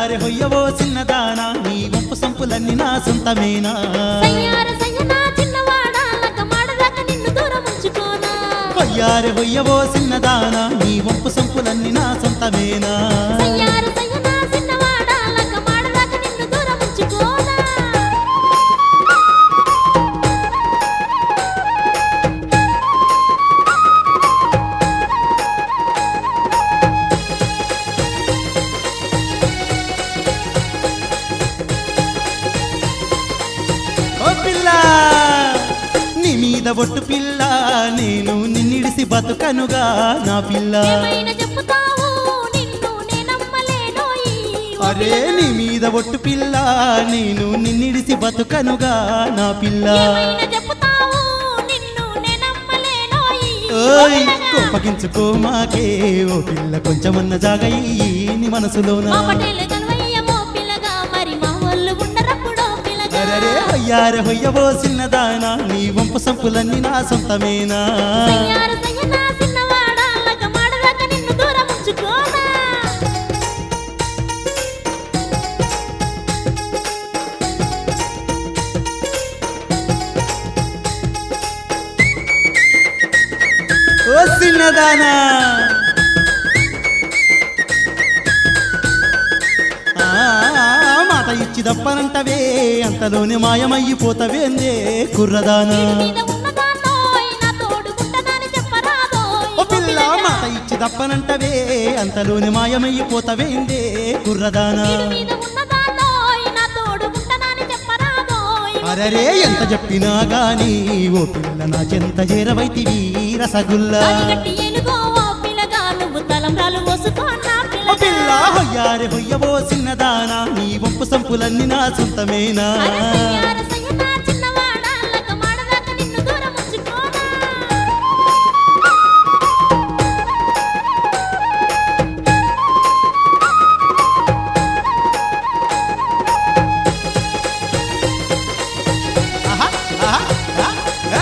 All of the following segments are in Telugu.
హొయ్యారె హొయ్యవో చిన్నదానా నీ వంపు సంపులన్నీ నా సొంతమేనా సయ్యార సయ్యనా చిన్నవాడా లగ్గమాడదాకా నిన్ను దూరం ఉంచుకోనా హొయ్యారె హొయ్యవో చిన్నదానా నీ వంపు సంపులన్నీ నా సొంతమేనా సయ్యార సయ్యనా చిన్నవాడా లగ్గమాడదాకా నిన్ను దూరం ఉంచుకోనా ఓ పిల్ల నీ మీద ఒట్టు పిల్ల నేను నిన్నిడిసి బతుకనుగా నా పిల్ల ఏమైనా చెప్పుతావు నిన్ను నేనమ్మలేనోయి అరే నీ మీద ఒట్టు పిల్ల నేను నిన్నిడిసి బతుకనుగా నా పిల్ల ఏమైనా చెప్పుతావు నిన్ను నేనమ్మలేనోయి ఓయ్ కోపగించుకో మాకే ఓ పిల్ల కొంచెమన్న జాగయ్యి నీ మనసులోన మా పటేలు కనువయ్య మో పిల్లగా మరి మా వాళ్ళు ఉండరప్పుడో పిల్లగా అరే హొయ్యారె హొయ్యవో చిన్నదానా నీ వంపు సంపులన్నీ నా సొంతమేనా సయ్యార సయ్యనా చిన్నవాడా లగ్గమాడదాకా నిన్ను దూరం ఉంచుకోనా ఓ చిన్నదానా ఆ, మాట ఇచ్చి దప్పనంటవే అంతలోనే మాయమయ్యిపోతవేందే కుర్రదానా మీద ఉన్నదాన్నోయ్ నా తోడుకుంటదని చెప్పరాదోయ్ ఓ పిల్ల మాట ఇచ్చి దప్పనంటవే అంతలోనే మాయమయ్యిపోతవేందే కుర్రదానా వీడి మీద ఉన్నదాన్నోయ్ నా తోడుకుంటదని చెప్పరాదోయ్ అరరే ఎంత చెప్పినా గాని ఓ పిల్ల నా చెంత చేరవైతివి రసగుల్లా అది గట్టి ఏనుగో ఓ పిల్లగా నువ్వు తలంబ్రాలు పోసుకో నా ఓ పిల్ల పిల్లగా హొయ్యారె హొయ్యవో చిన్నదానా నీ వంపు సంపులన్నీ నా సొంతమేనా అరే సయ్యార సయ్యనా చిన్నవాడా లగ్గమాడదాకా నిన్ను దూరం ఉంచుకోనా ఆహా, ఆహా, ఆ, ఆ.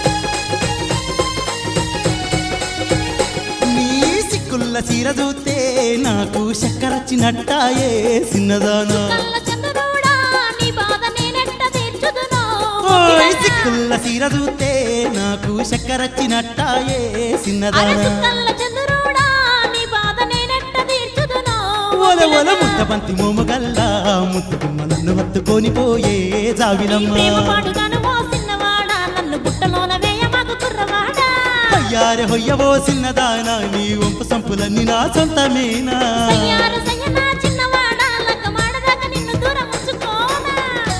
నీ సిక్కుల్ల చీర చూస్తే నాకు చక్కరచ్చినట్టాయే చిన్నదానా కళ్ళ చంద్రుడా నీ బాధ నేనెట్ట తీర్చుదునో ఓయ్ సిక్కుల్ల చీర చూస్తే నాకు చక్కరచ్చినట్టాయే అరే చిన్నదానా సుక్కల్ల చంద్రుడా నీ బాధ నేనెట్ట తీర్చుదునో ఒల ఒల ముద్దబంతి మోముగల్లా ముద్దుకుమ్మ నన్ను హత్తుకొని పోయే నీ జావిలమ్మ ప్రేమ పాడుగాను ఓ చిన్నవాడా నన్ను బుట్టలోన వేయ మాకు కుర్రవాడా హొయ్యారె హొయ్యవో చిన్నదానా నీ వంపు సంపులన్నీ నా సొంతమేనా సయ్యార సయ్యనా చిన్నవాడా లగ్గమాడదాకా నిన్ను దూరం ఉంచుకోనా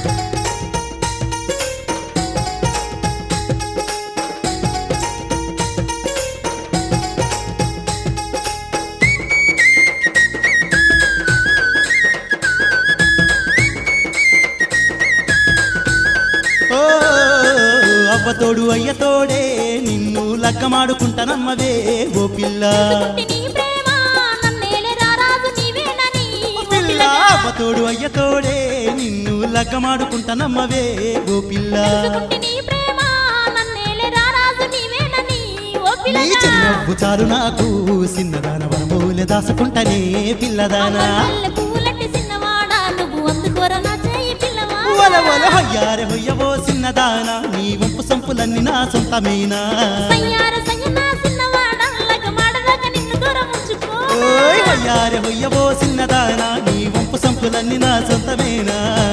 ఓ అవ్వతోడు అయ్యతోడే నిన్ను లగ్గమాడుకుంటానమ్మవే ఓ పిల్ల పుట్టి నీ ప్రేమ నన్నేలే రారాజు నీవేనని ఓ పిల్ల అవ్వతోడు అయ్యతోడే నిన్ను లగ్గమాడుకుంటానమ్మవే ఓ పిల్ల పుట్టి నీ ప్రేమ నన్నేలే రారాజు నీవేనని ఓ నీ పిల్లగా చిన్నవ్వు చాలు నాకు చిన్నదాన వరమూలె దాసుకుంటనే పిల్లదానా మల్లె పువ్వులట్టి చిన్నవాడా నువ్వు అందుకోర నా చేయి పిల్లవాడా ఒల ఒల హొయ్యారె హొయ్యవో చిన్నదానా నీ వంపు సంపులన్నీ నా సొంతమేనా సయ్యార సయ్యనా చిన్నవాడా లగ్గమాడదాకా నిన్ను దూరం ఉంచుకో ఓయ్ హొయ్యారె హొయ్యవో చిన్నదానా నీ వంపు సంపులన్నీ నా సొంతమేనా